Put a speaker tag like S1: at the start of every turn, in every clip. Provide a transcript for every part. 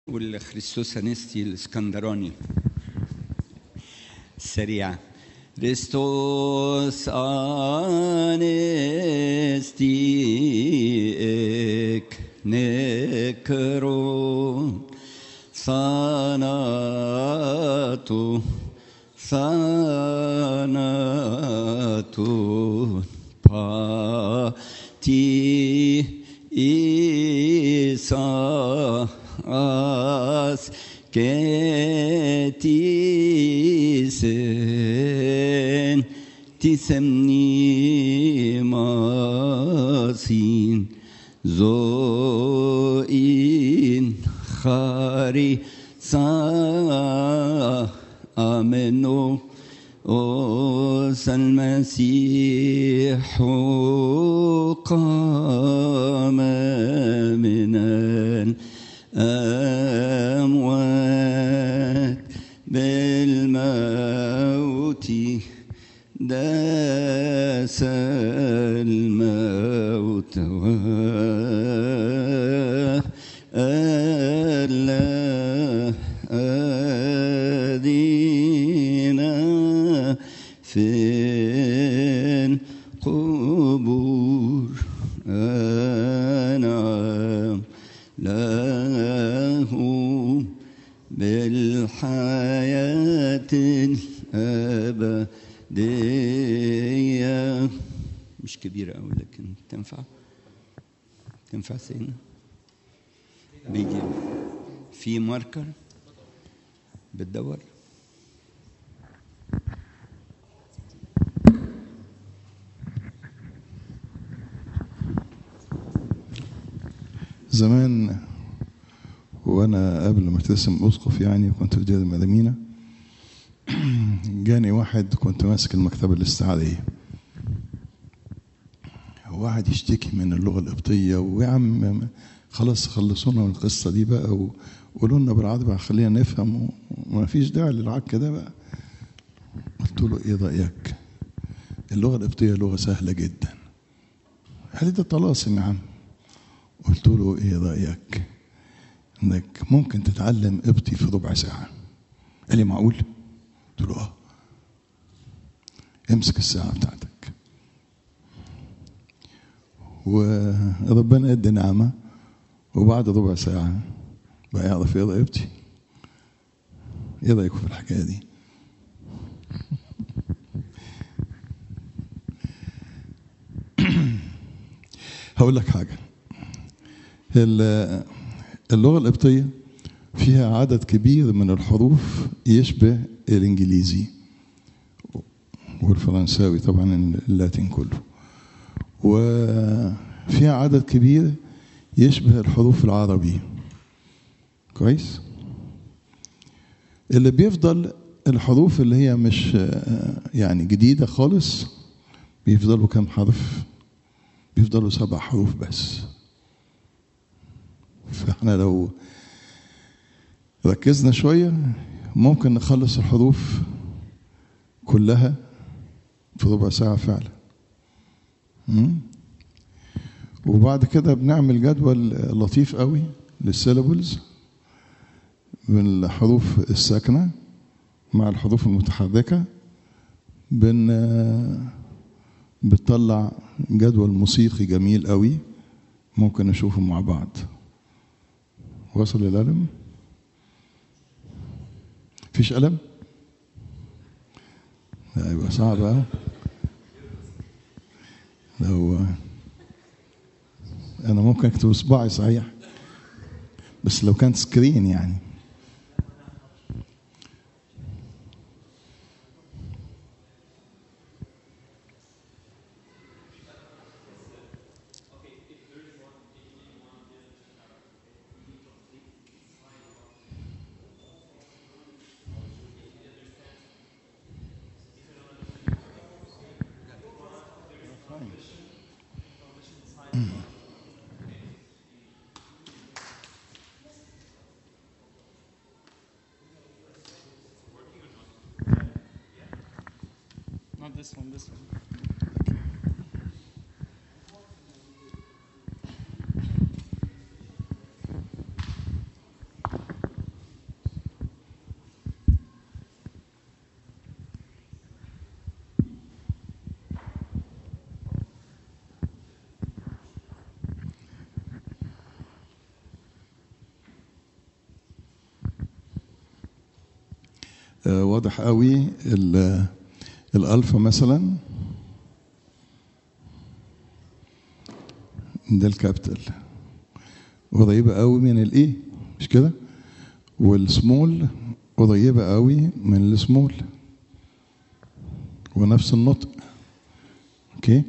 S1: والخريستوس انستي الاسكندراني سريع Χριστός ανέστη εκ νεκρών θανάτου θανάτου πατή Ισαας και τίσεν τίσεν μνήμασιν ζωήν χαρίσα αμενό ως المسيح قام من الأموات بالموت داس الموت الذين في القبور أنعم له بالحياة الأبدية مش كبيرة أوي لكن تنفع تنفع سيدنا بيجي في ماركر بتدور
S2: زمان وانا قبل ما اترسم اسقف يعني كنت في دير المدامينة جاني واحد كنت ماسك المكتبة الاستعارية واحد يشتكي من اللغة القبطية ويا عم خلاص خلصونا من القصة دي بقى وقولوا لنا بالعربي خلينا نفهم وما فيش داعي للعك ده بقى قلت له ايه رأيك اللغة القبطية لغة سهلة جدا قال لي ده طلاسم يا عم قلت له ايه رايك انك ممكن تتعلم قبطي في ربع ساعه قال لي معقول قلت له اه امسك الساعه بتاعتك وربنا ادى نعمه وبعد ربع ساعه بقى يعرف يقرا قبطي ايه رايكم في الحكايه دي هقول لك حاجه اللغة القبطية فيها عدد كبير من الحروف يشبه الإنجليزي والفرنساوي طبعا اللاتين كله وفيها عدد كبير يشبه الحروف العربي كويس اللي بيفضل الحروف اللي هي مش يعني جديدة خالص بيفضلوا كم حرف بيفضلوا سبع حروف بس فاحنا لو ركزنا شوية ممكن نخلص الحروف كلها في ربع ساعة فعلا وبعد كده بنعمل جدول لطيف قوي للسيلابلز من الحروف الساكنة مع الحروف المتحركة بن بتطلع جدول موسيقي جميل قوي ممكن نشوفه مع بعض وصل القلم فيش قلم لا يبقى صعب اه لو انا ممكن اكتب اصبعي صحيح بس لو كانت سكرين يعني
S3: Not this one, this one.
S2: آه، واضح قوي ال- الالفا مثلا ده الكابيتال قريبة قوي من الاي مش كده والسمول قريبة قوي من السمول ونفس النطق اوكي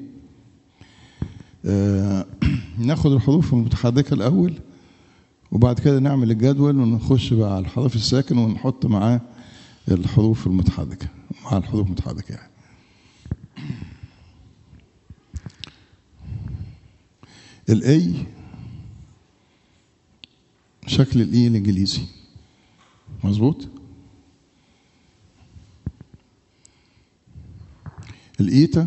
S2: آه ناخد الحروف المتحركة الأول وبعد كده نعمل الجدول ونخش بقى على الحرف الساكن ونحط معاه الحروف المتحركة مع الحروف المتحركة يعني الاي شكل الاي الانجليزي مظبوط الايتا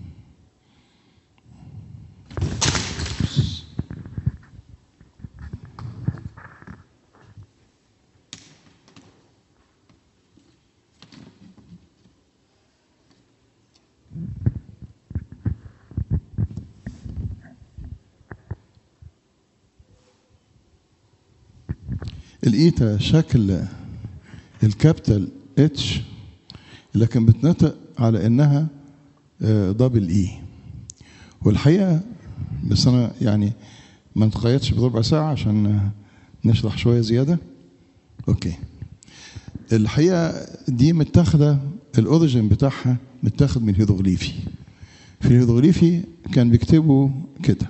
S2: الايتا شكل الكابيتال اتش لكن بتنطق على انها آه، دبل اي والحقيقه بس انا يعني ما نتقيدش بربع ساعه عشان آه، نشرح شويه زياده اوكي الحقيقه دي متاخده الاوريجين بتاعها متاخد من الهيروغليفي في الهيروغليفي كان بيكتبوا كده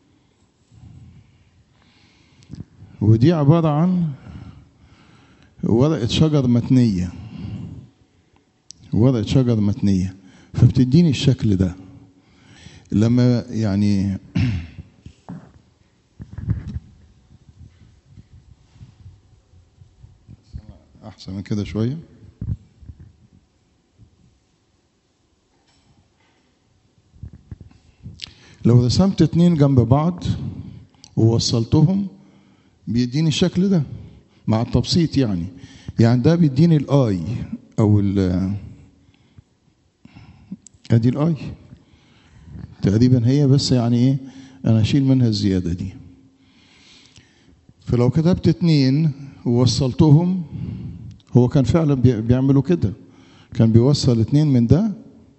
S2: ودي عبارة عن ورقة شجر متنية ورقة شجر متنية فبتديني الشكل ده لما يعني أحسن من كده شوية لو رسمت اتنين جنب بعض ووصلتهم بيديني الشكل ده مع التبسيط يعني يعني ده بيديني الاي او ال ادي الاي تقريبا هي بس يعني ايه انا اشيل منها الزياده دي فلو كتبت اتنين ووصلتهم هو كان فعلا بي- بيعملوا كده كان بيوصل اتنين من ده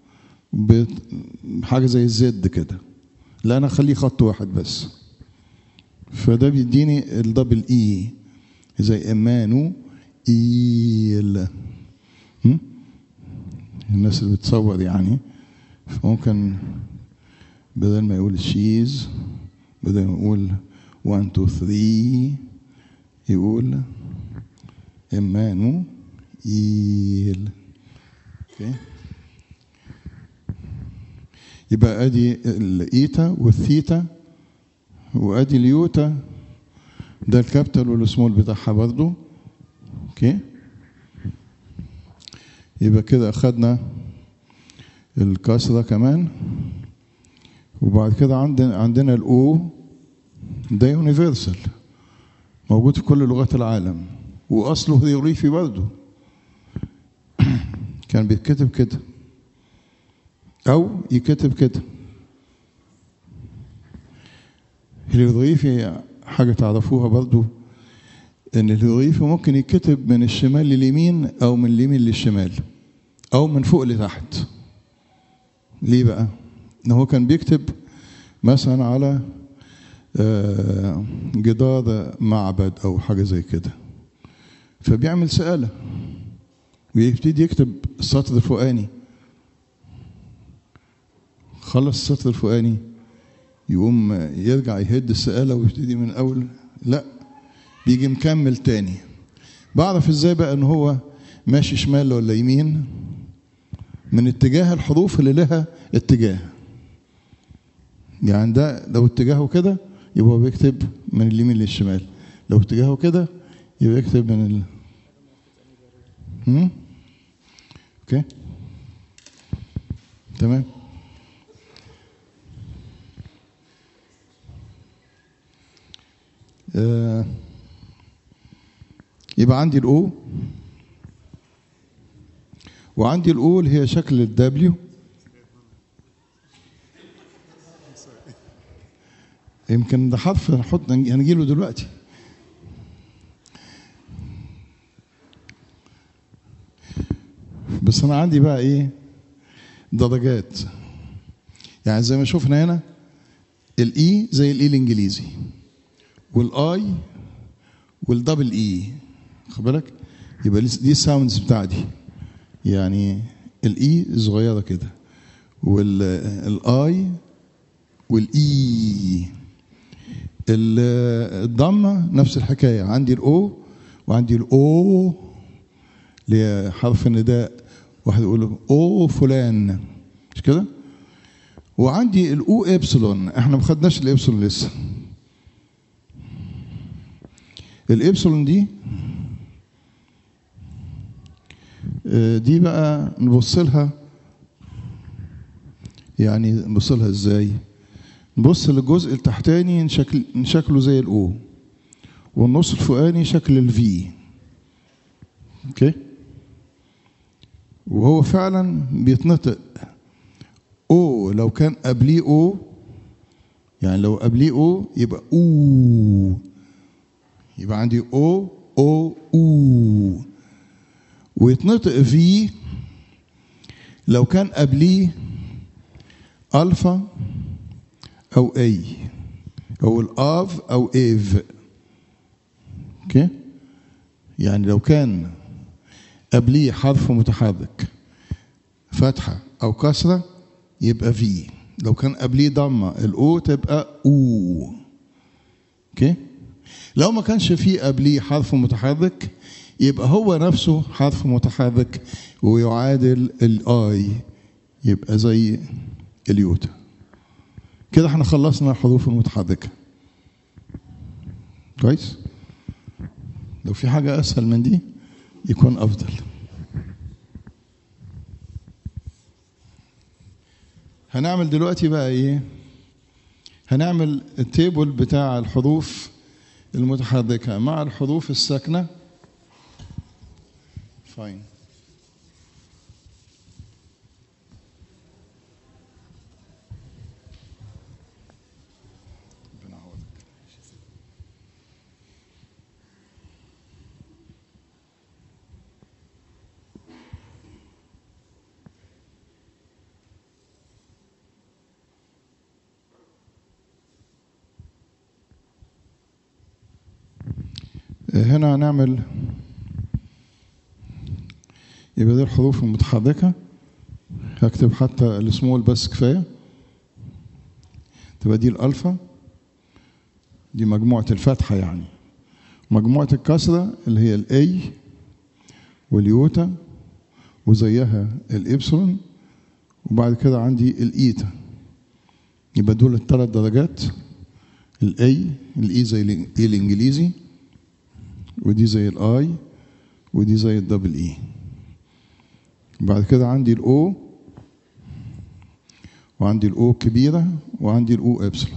S2: بحاجه زي الزد كده لا انا اخليه خط واحد بس فده بيديني الدبل اي زي امانو ايل هم؟ الناس اللي بتصور يعني فممكن بدل ما يقول شيز بدل ما يقول 1 2 3 يقول امانو ايل اوكي يبقى ادي الايتا والثيتا وادي اليوتا ده الكابيتال والسمول بتاعها برضو اوكي يبقى كده اخدنا الكسرة كمان وبعد كده عندنا عندنا الاو ده يونيفرسال موجود في كل لغات العالم واصله هيروغليفي برضه كان بيتكتب كده او يكتب كده الهيروغليفي حاجة تعرفوها برضو ان الهيروغليفي ممكن يتكتب من الشمال لليمين او من اليمين للشمال او من فوق لتحت ليه بقى ان هو كان بيكتب مثلا على آه، جدار معبد او حاجة زي كده فبيعمل سآلة ويبتدي يكتب السطر الفوقاني خلص السطر الفوقاني يقوم يرجع يهد السقالة ويبتدي من أول لا بيجي مكمل تاني بعرف ازاي بقى ان هو ماشي شمال ولا يمين من اتجاه الحروف اللي لها اتجاه يعني ده لو اتجاهه كده يبقى هو بيكتب من اليمين للشمال لو اتجاهه كده يبقى يكتب من ال هم؟ اوكي تمام آه، يبقى عندي الاو وعندي الاو اللي هي شكل الدبليو يمكن ده حرف هنحط هنجيله دلوقتي بس انا عندي بقى ايه درجات يعني زي ما شفنا هنا الاي زي الاي الانجليزي والاي والدبل اي خد بالك يبقى دي الساوندز بتاعتي يعني الاي صغيره كده والاي والاي الضمه نفس الحكايه عندي الاو وعندي الاو اللي هي حرف النداء واحد يقول او فلان مش كده وعندي الاو ابسلون احنا ما خدناش الابسلون لسه الابسلون دي دي بقى نبص لها يعني نبص لها ازاي نبص للجزء التحتاني نشكل نشكله زي الاو والنص الفوقاني شكل الفي اوكي وهو فعلا بيتنطق او لو كان قبليه او يعني لو قبليه او يبقى او يبقى عندي او او او ويتنطق في لو كان قبليه الفا او اي او الاف او ايف اوكي يعني لو كان قبليه حرف متحرك فتحة أو كسرة يبقى في لو كان قبليه ضمة الأو تبقى أو أوكي لو ما كانش فيه قبليه حرف متحرك يبقى هو نفسه حرف متحرك ويعادل الآي يبقى زي اليوتا كده احنا خلصنا الحروف المتحركة كويس لو في حاجة أسهل من دي يكون أفضل هنعمل دلوقتي بقى إيه هنعمل التيبل بتاع الحروف المتحركة مع الحروف الساكنة فاين هنا هنعمل يبقى دي الحروف المتحركة هكتب حتى السمول بس كفاية تبقى دي الألفا دي مجموعة الفتحة يعني مجموعة الكسرة اللي هي الأي واليوتا وزيها الإبسلون وبعد كده عندي الإيتا يبقى دول الثلاث درجات الأي الإي زي الإي الإنجليزي ودي زي الاي ودي زي الدبل اي بعد كده عندي الاو وعندي الاو كبيره وعندي الاو ابسلون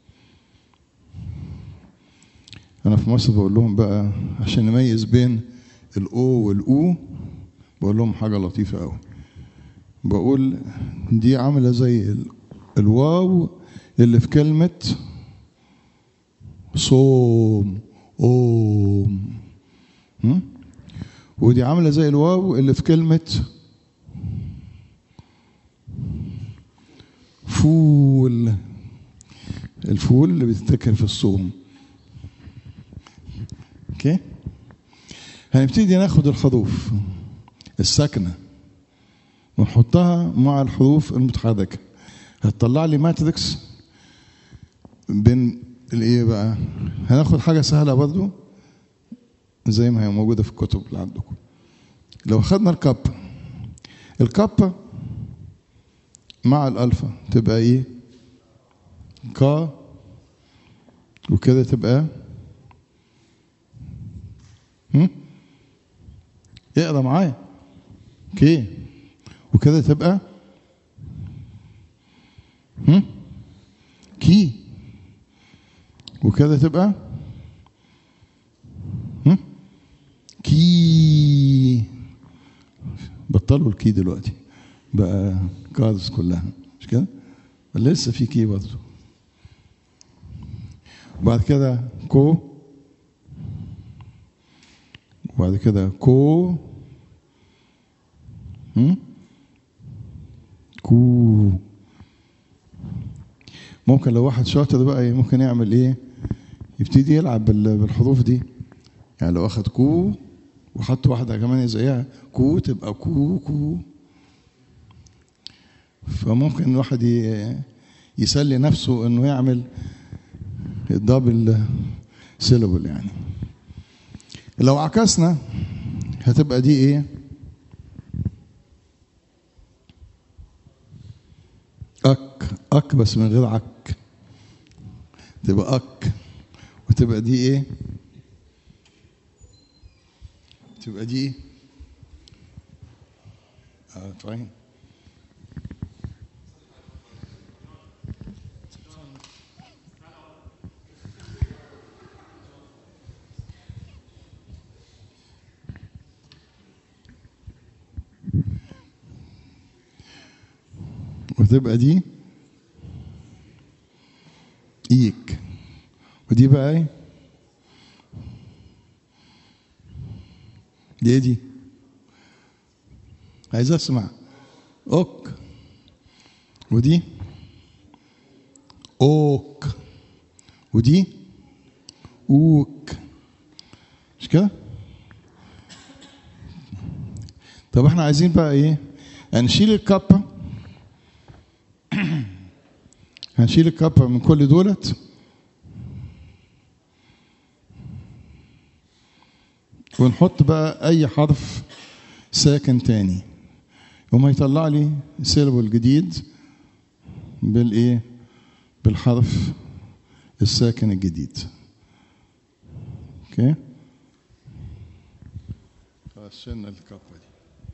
S2: انا في مصر بقول لهم بقى عشان نميز بين الاو والاو بقول لهم حاجه لطيفه قوي بقول دي عامله زي الواو اللي في كلمه صوم اوم ودي عامله زي الواو اللي في كلمه فول الفول اللي بيتاكل في الصوم اوكي هنبتدي ناخد الحروف الساكنه ونحطها مع الحروف المتحركه هتطلع لي ماتريكس بين الايه بقى هناخد حاجه سهله برضو زي ما هي موجوده في الكتب اللي عندكم لو خدنا الكاب الكاب مع الالفا تبقى ايه كا وكده تبقى هم اقرا معايا اوكي وكده تبقى هم كي وكده تبقى هم؟ كي بطلوا الكي دلوقتي بقى كارز كلها مش كده لسه في كي برضه وبعد كده كو وبعد كده كو هم؟ كو ممكن لو واحد شاطر بقى ممكن يعمل ايه يبتدي يلعب بال- بالحروف دي يعني لو اخد كو وحط واحدة كمان زيها كو تبقى كو كو فممكن الواحد ي- يسلي نفسه انه يعمل الدبل سيلبل يعني لو عكسنا هتبقى دي ايه اك اك بس من غير عك تبقى اك وتبقى دي ايه تبقى دي ايه اه فاهم وتبقى دي ايك ودي بقى ايه دي ايه دي عايز اسمع اوك ودي اوك ودي اوك مش كده طب احنا عايزين بقى ايه هنشيل الكابه هنشيل الكابة من كل دولت ونحط بقى أي حرف ساكن تاني يقوم هيطلع لي سيلبل جديد بالإيه؟ بالحرف الساكن الجديد. أوكي؟ خلاص شلنا الكابة دي.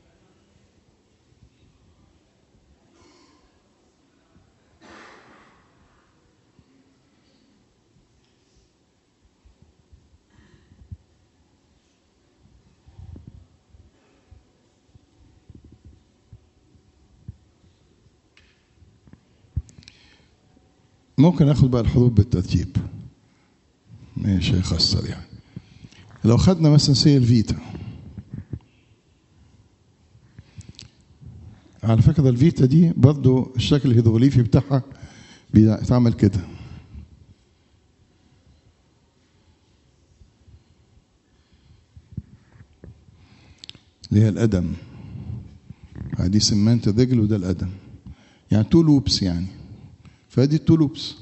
S2: ممكن اخد بقى الحروف بالترتيب مش هيخسر يعني لو خدنا مثلا سي الفيتا على فكرة الفيتا دي برضو الشكل الهيدروغليفي بتاعها بيتعمل كده اللي هي القدم دي سمانة الرجل وده القدم يعني تو لوبس يعني فادي التو لوبس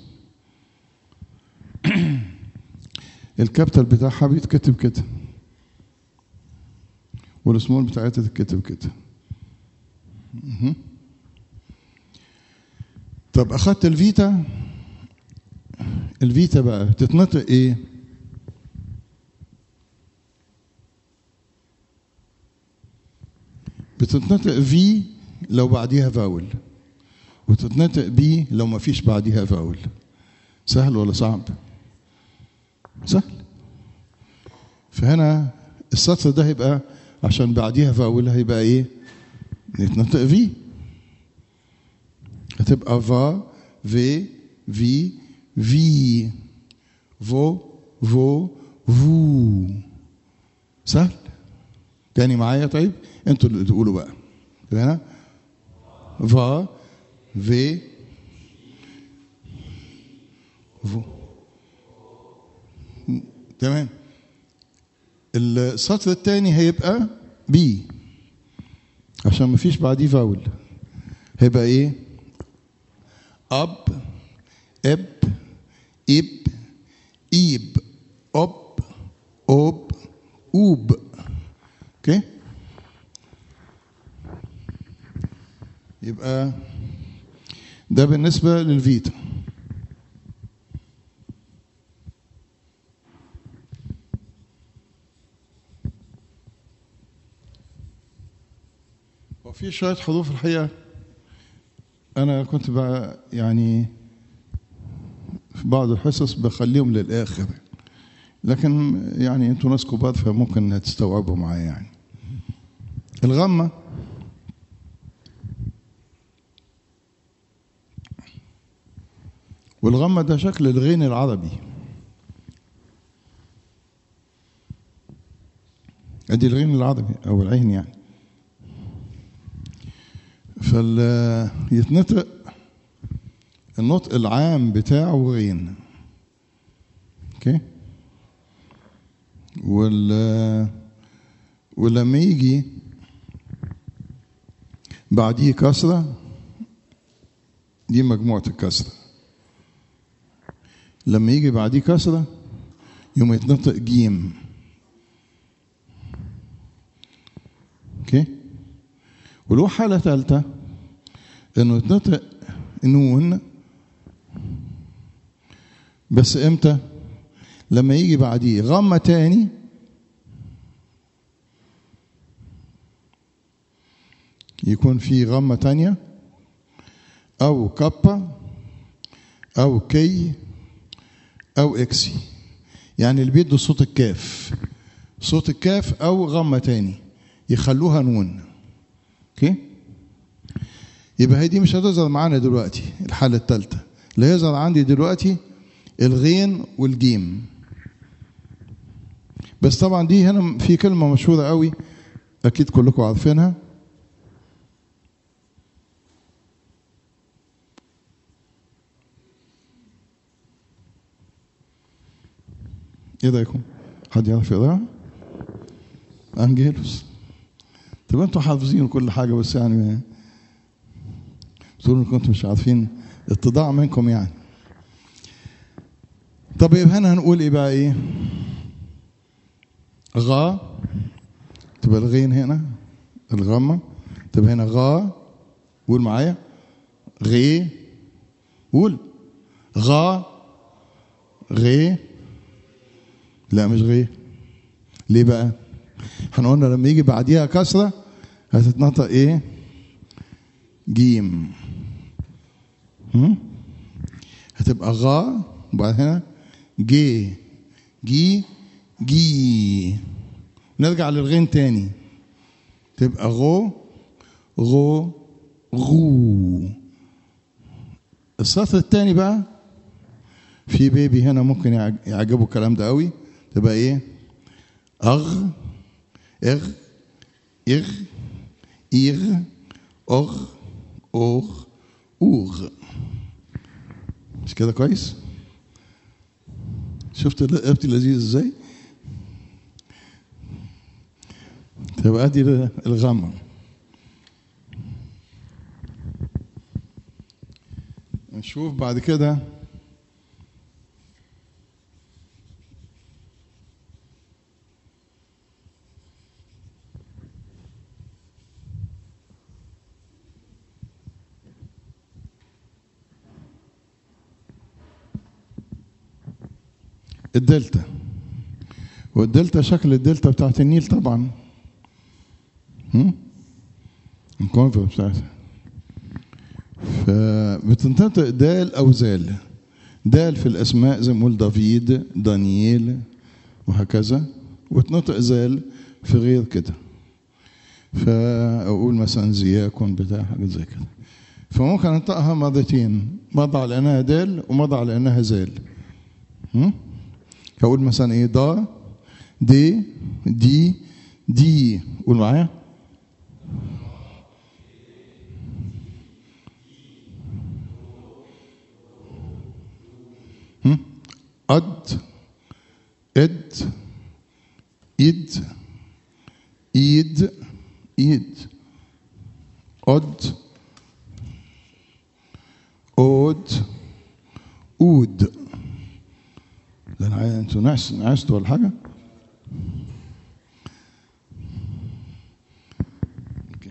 S2: الكابيتال بتاعها بيتكتب كده والسمول بتاعتها تتكتب كده مهم. طب اخدت الفيتا الفيتا بقى تتنطق ايه بتتنطق في لو بعديها فاول وتتنطق بي لو ما فيش بعديها فاول سهل ولا صعب سهل فهنا السطر ده هيبقى عشان بعديها فاول هيبقى ايه نتنطق في هتبقى فا في في في فو فو فو سهل تاني معايا طيب انتوا اللي تقولوا بقى هنا فا في فو تمام السطر الثاني هيبقى بي عشان ما فيش بعديه فاول هيبقى ايه اب اب اب ايب اب اوب اوب اوكي يبقى ده بالنسبة للفيتا وفي شوية حروف الحقيقة أنا كنت بقى يعني في بعض الحصص بخليهم للآخر لكن يعني انتوا ناس كبار فممكن هتستوعبوا معايا يعني الغمة والغمة ده شكل الغين العربي ادي الغين العربي او العين يعني فال يتنطق النطق العام بتاعه غين اوكي وال ولما يجي بعديه كسرة دي مجموعة الكسرة لما يجي بعديه كسرة يوم يتنطق جيم اوكي وله حالة ثالثة انه يتنطق نون بس امتى لما يجي بعديه غمة تاني يكون في غمة تانية أو كابا أو كي أو إكسي يعني اللي بيدوا صوت الكاف صوت الكاف أو غمة تاني يخلوها نون أوكي يبقى هي دي مش هتظهر معانا دلوقتي الحالة الثالثة اللي هيظهر عندي دلوقتي الغين والجيم بس طبعا دي هنا في كلمة مشهورة قوي أكيد كلكم عارفينها ايه رايكم؟ حد يعرف يقراها؟ انجيلوس طب انتوا حافظين كل حاجه بس يعني تقولوا كنتوا مش عارفين اتضاع منكم يعني طب يبقى هنا هنقول ايه بقى ايه؟ غا تبقى الغين هنا الغمه تبقى هنا غا قول معايا غي قول غا غي لا مش غير ليه بقى احنا قلنا لما يجي بعديها كسرة هتتنطق ايه جيم هم؟ هتبقى غا وبعد هنا جي جي جي نرجع للغين تاني تبقى غو غو غو السطر التاني بقى في بيبي هنا ممكن يعجبه الكلام ده قوي تبقى ايه اغ اغ اغ اغ اغ اغ اوغ مش كده كويس شفت رقبتي لذيذ ازاي تبقى دي الغمة نشوف بعد كده الدلتا والدلتا شكل الدلتا بتاعت النيل طبعا الكونفرنس بتاعتها فبتنطق دال او زال دال في الاسماء زي ما نقول دافيد دانييل وهكذا وتنطق زال في غير كده فاقول مثلا زياكون بتاع حاجه زي كده فممكن انطقها مرتين مرة على انها دال ومرة على انها زال هقول مثلا ايه دا دي دي دي قول معايا أد إد إد إيد إيد أد أود أود لان انتوا نعس نعستوا ولا حاجه اوكي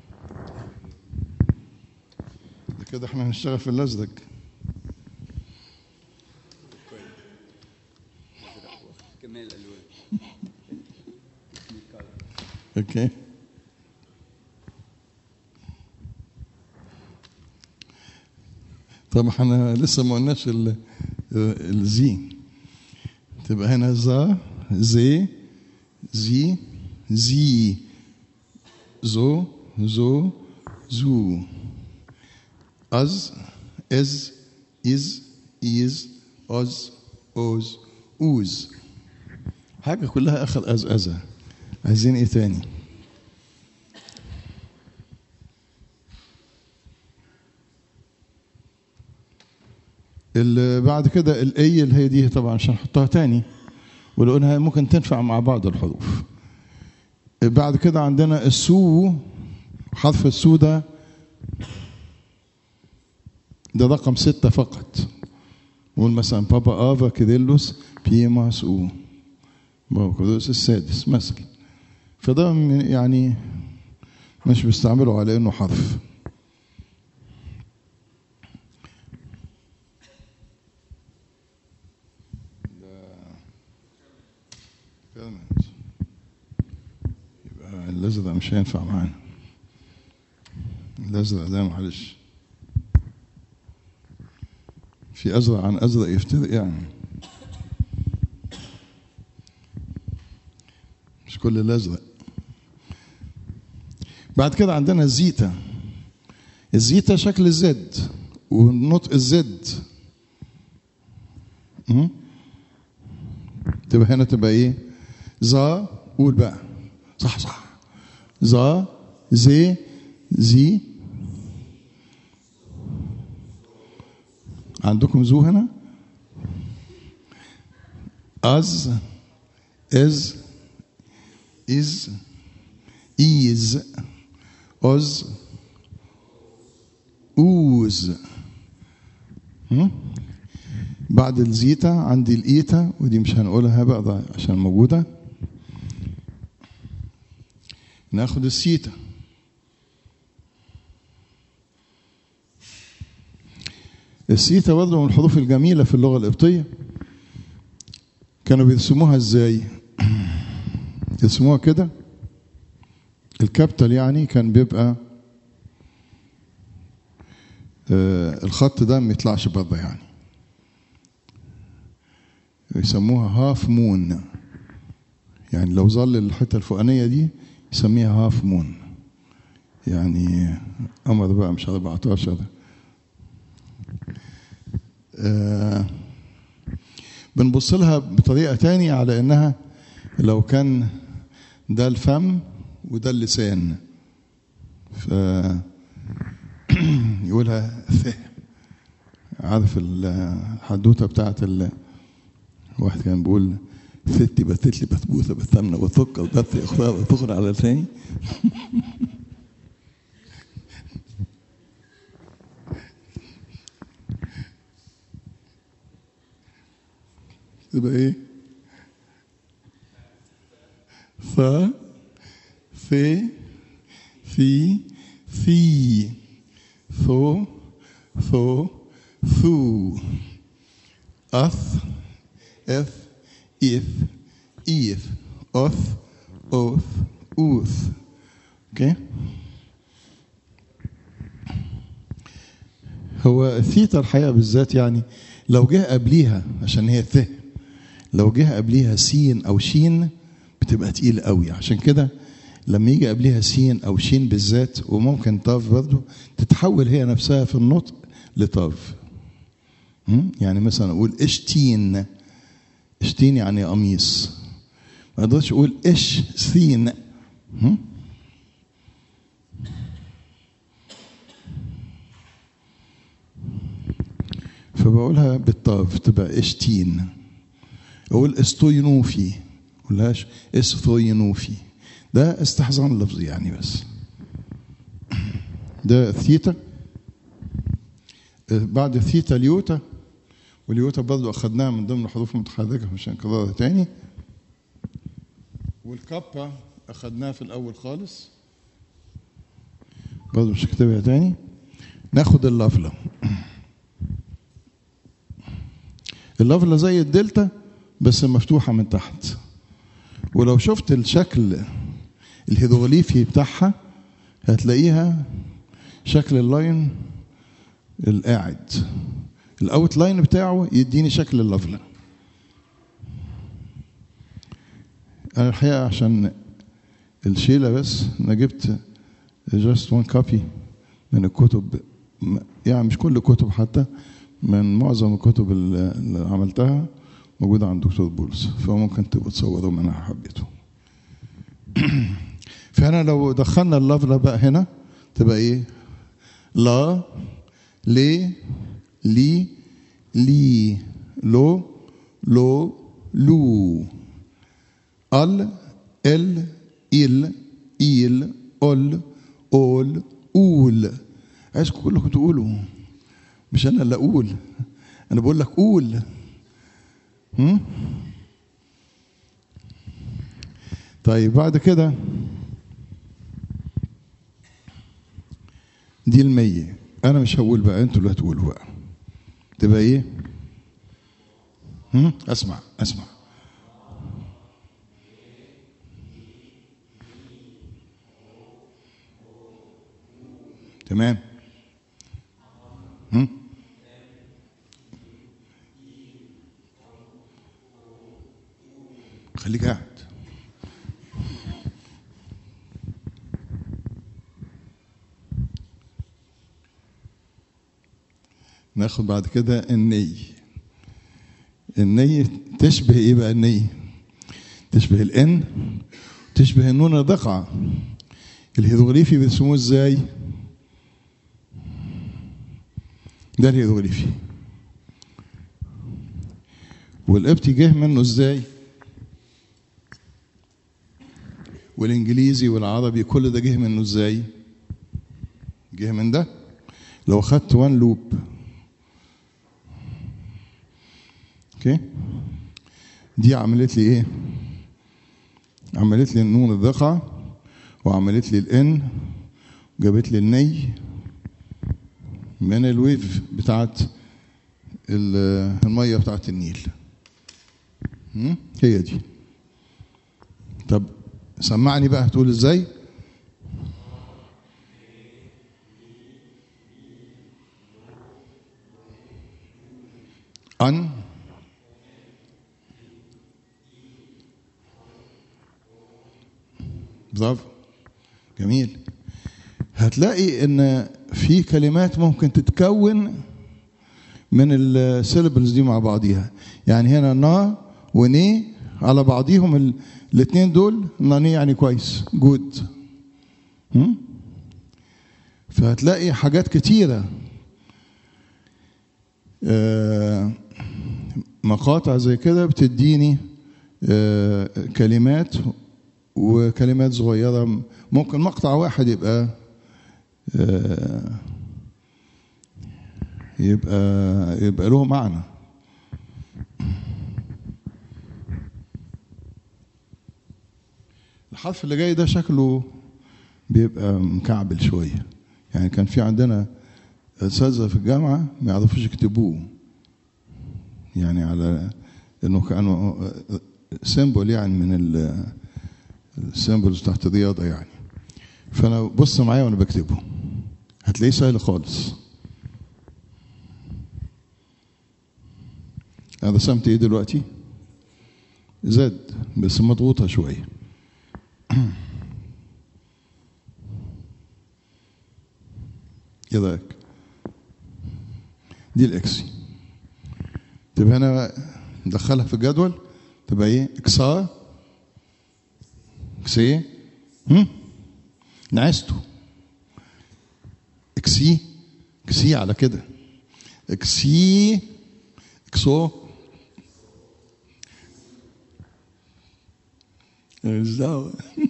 S2: ده كده احنا هنشتغل في اللزدك
S1: كمال الالوان
S2: اوكي طب احنا لسه ما قلناش الزين تبقى هنا ذا زي زي زي زو زو زو از از از از أز أوز أوز حاجة كلها آخر أز أزة عايزين إيه تاني؟ اللي بعد كده الاي اللي هي دي طبعا عشان نحطها تاني ولقيناها ممكن تنفع مع بعض الحروف بعد كده عندنا السو حرف السو ده ده رقم ستة فقط نقول مثلا بابا آفا كيرلس بيماس أو بابا كيرلس السادس مثلا فده من- يعني مش بيستعمله على انه حرف Filament. يبقى الازرق مش هينفع معانا الازرق ده معلش في ازرق عن ازرق يفترق يعني مش كل الازرق بعد كده عندنا الزيتا الزيتا شكل الزد ونطق الزد م? تبقى هنا تبقى ايه ظا قول بقى صح صح ظا زي زي عندكم زو هنا از از از ايز أز أوز هم؟ بعد الزيتا عندي الإيتا ودي مش هنقولها بقى ده عشان موجودة ناخد السيتا السيتا برضه من الحروف الجميلة في اللغة القبطية كانوا بيرسموها ازاي؟ يرسموها كده الكابيتال يعني كان بيبقى آه الخط ده ما يطلعش بره يعني يسموها هاف مون يعني لو ظل الحته الفوقانيه دي يسميها هاف مون يعني قمر بقى مش 14 آه بنبص لها بطريقه تانية على انها لو كان ده الفم وده اللسان ف يقولها ث عارف الحدوته بتاعت ال... واحد كان بيقول ستي بتت لي بسبوسه بالسمنه والسكر بس اختار تخرج على لساني تبقى ايه؟ ف في في في ثو ثو ثو أث إث إث إيث أث أوث أوث أوكي هو الثيتا الحقيقة بالذات يعني لو جه قبليها عشان هي ث لو جه قبليها سين أو شين بتبقى تقيل قوي عشان كده لما يجي قبلها سين او شين بالذات وممكن طاف برضه تتحول هي نفسها في النطق لطاف يعني مثلا اقول اشتين اشتين يعني قميص ما اقدرش اقول اش سين فبقولها بالطاف تبقى اشتين اقول استوينوفي قولهاش استوينوفي ده استحضان لفظي يعني بس ده الثيتا بعد الثيتا اليوتا واليوتا برضه اخذناها من ضمن الحروف المتحركه مش هنكررها تاني والكابا اخذناها في الاول خالص برضه مش هكتبها تاني ناخد اللافله اللافله زي الدلتا بس مفتوحه من تحت ولو شفت الشكل الهيدروغليفي بتاعها هتلاقيها شكل اللاين القاعد الاوت لاين بتاعه يديني شكل اللافله انا الحقيقه عشان الشيله بس انا جبت جاست وان كوبي من الكتب يعني مش كل الكتب حتى من معظم الكتب اللي عملتها موجودة عند دكتور بولس فممكن تبقوا تصوروا منها حبيته فهنا لو دخلنا اللفظة بقى هنا تبقى ايه لا لي لي لي لو لو لو ال ال إل إيل أول أول أول عايزكم كلكم تقولوا مش أنا اللي أقول أنا بقول لك قول هم؟ طيب بعد كده دي المية أنا مش هقول بقى أنتوا اللي هتقولوا بقى تبقى إيه؟ هم؟ أسمع أسمع تمام هم؟ خليك قاعد ناخد بعد كده الني الني تشبه ايه بقى الني تشبه الان تشبه النون الدقعة الهيروغليفي بيرسموه ازاي ده الهيروغليفي والقبطي جه منه ازاي والانجليزي والعربي كل ده جه منه ازاي جه من ده لو خدت وان لوب اوكي دي عملت لي ايه عملت لي النون الدقعة وعملت لي الان جابت لي الني من الويف بتاعت المية بتاعت النيل هي دي طب سمعني بقى هتقول ازاي أن برافو جميل هتلاقي ان في كلمات ممكن تتكون من السيلبلز دي مع بعضيها يعني هنا نا وني على بعضيهم الاثنين دول ناني يعني كويس جود فهتلاقي حاجات كتيرة آه مقاطع زي كده بتديني آه كلمات وكلمات صغيرة ممكن مقطع واحد يبقى آه يبقى يبقى له معنى الحرف اللي جاي ده شكله بيبقى مكعبل شوية يعني كان في عندنا أساتذة في الجامعة ما يعرفوش يكتبوه يعني على انه كانوا سيمبل يعني من السيمبلز تحت الرياضه يعني فانا بص معايا وانا بكتبه هتلاقيه سهل خالص انا رسمت ايه دلوقتي زد بس مضغوطه شويه ايه رايك دي الاكسي تبقى هنا ندخلها في الجدول تبقى ايه اكسار اكسي هم نعسته اكسي اكسي على كده اكسي اكسو مش دعوة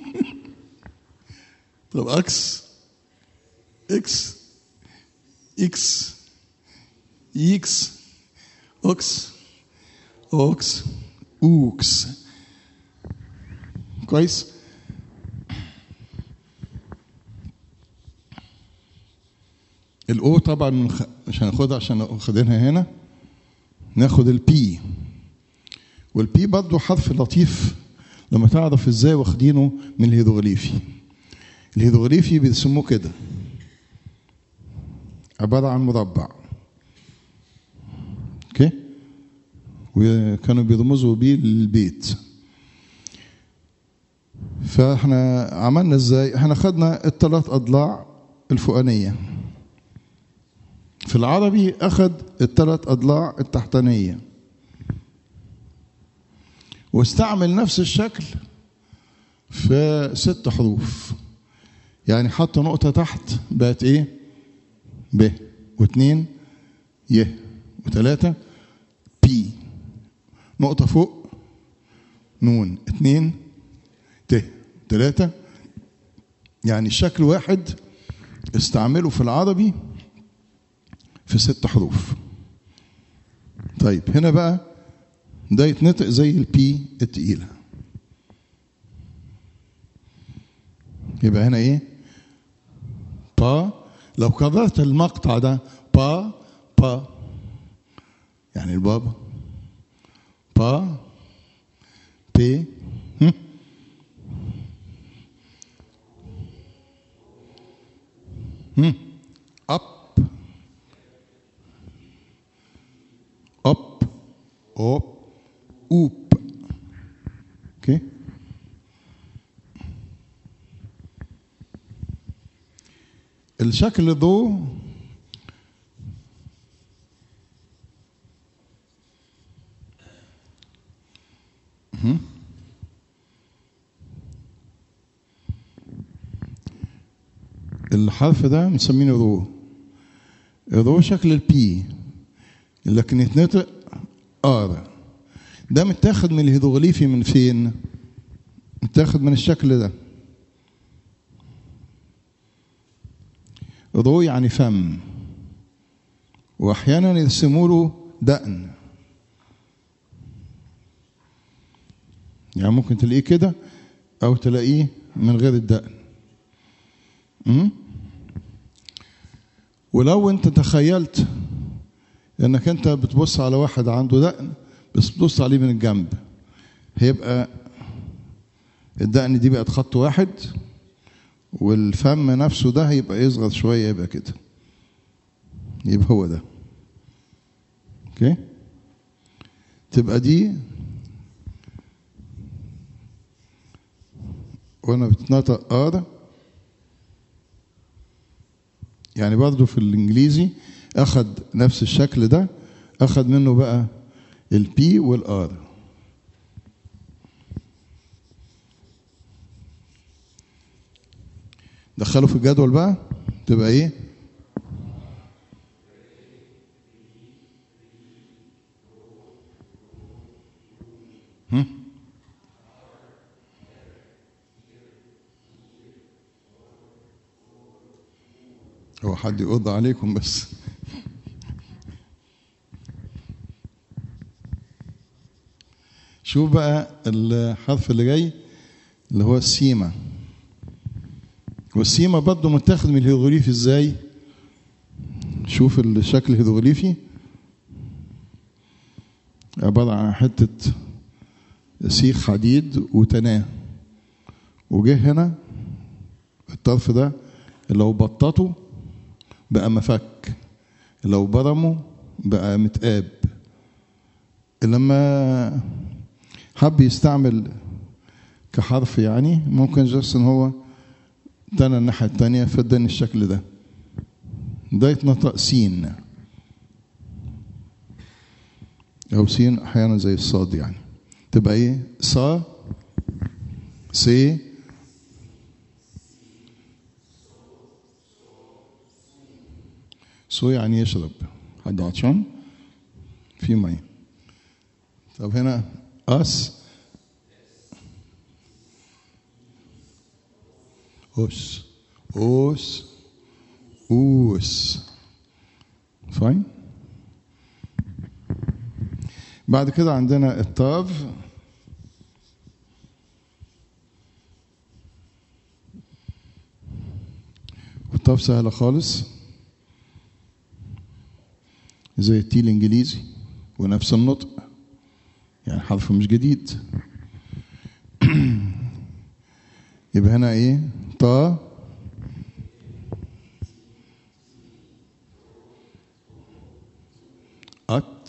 S2: طب اكس اكس اكس اكس اوكس اوكس اوكس كويس الاو طبعا مش هناخدها عشان واخدينها هنا ناخد البي والبي برضه حرف لطيف لما تعرف ازاي واخدينه من الهيروغليفي الهيروغليفي بيسموه كده عبارة عن مربع اوكي وكانوا بيرمزوا بيه للبيت فاحنا عملنا ازاي احنا خدنا الثلاث اضلاع الفوقانيه في العربي اخذ الثلاث اضلاع التحتانيه واستعمل نفس الشكل في ست حروف يعني حط نقطة تحت بقت ايه ب واثنين ي وثلاثة نقطة فوق نون اتنين ت تلاتة يعني شكل واحد استعمله في العربي في ست حروف طيب هنا بقى ده يتنطق زي البي التقيلة يبقى هنا ايه با لو كررت المقطع ده با با يعني البابا با بي هم؟ هم؟ اب اب اوب اوب اوكي الشكل ذو مهم. الحرف ده مسمينه ذو ذو شكل البي لكن يتنطق ار ده متاخد من الهيروغليفي من فين متاخد من الشكل ده ذو يعني فم واحيانا يرسموا له دقن يعني ممكن تلاقيه كده او تلاقيه من غير الدقن أمم؟ ولو انت تخيلت انك انت بتبص على واحد عنده دقن بس بتبص عليه من الجنب هيبقى الدقن دي بقت خط واحد والفم نفسه ده هيبقى يصغر شويه يبقى كده يبقى هو ده اوكي تبقى دي وانا بتنطق ار يعني برضه في الانجليزي اخد نفس الشكل ده اخد منه بقى البي والار دخله في الجدول بقى تبقى ايه هم؟ هو حد يقض عليكم بس شوف بقى الحرف اللي جاي اللي هو السيما والسيما برضه متاخد من الهيروغليفي ازاي شوف الشكل الهيروغليفي عبارة عن حتة سيخ حديد وتناه وجه هنا الطرف ده لو بططه بقى مفك لو برمه بقى متقاب لما حب يستعمل كحرف يعني ممكن جاست ان هو تانى الناحية التانية فاداني الشكل ده ده يتنطق سين أو سين أحيانا زي الصاد يعني تبقى إيه صا سي سو يعني يشرب حد عطشان في مية طب هنا أس أوس أوس أوس فاين بعد كده عندنا الطاف الطاف سهلة خالص زي التي الانجليزي ونفس النطق يعني حرف مش جديد يبقى هنا ايه طا ات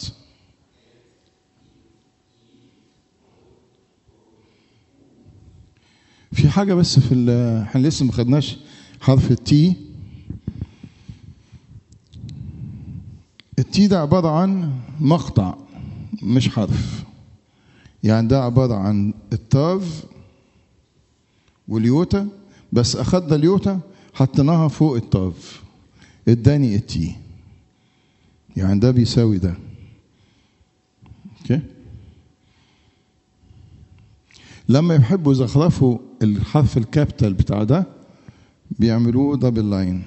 S2: في حاجة بس في ال- احنا لسه ما خدناش حرف التي التي ده عبارة عن مقطع مش حرف يعني ده عبارة عن التاف واليوتا بس أخدنا اليوتا حطيناها فوق التاف اداني التي يعني ده بيساوي ده اوكي لما يحبوا يزخرفوا الحرف الكابيتال بتاع ده بيعملوه دبل لاين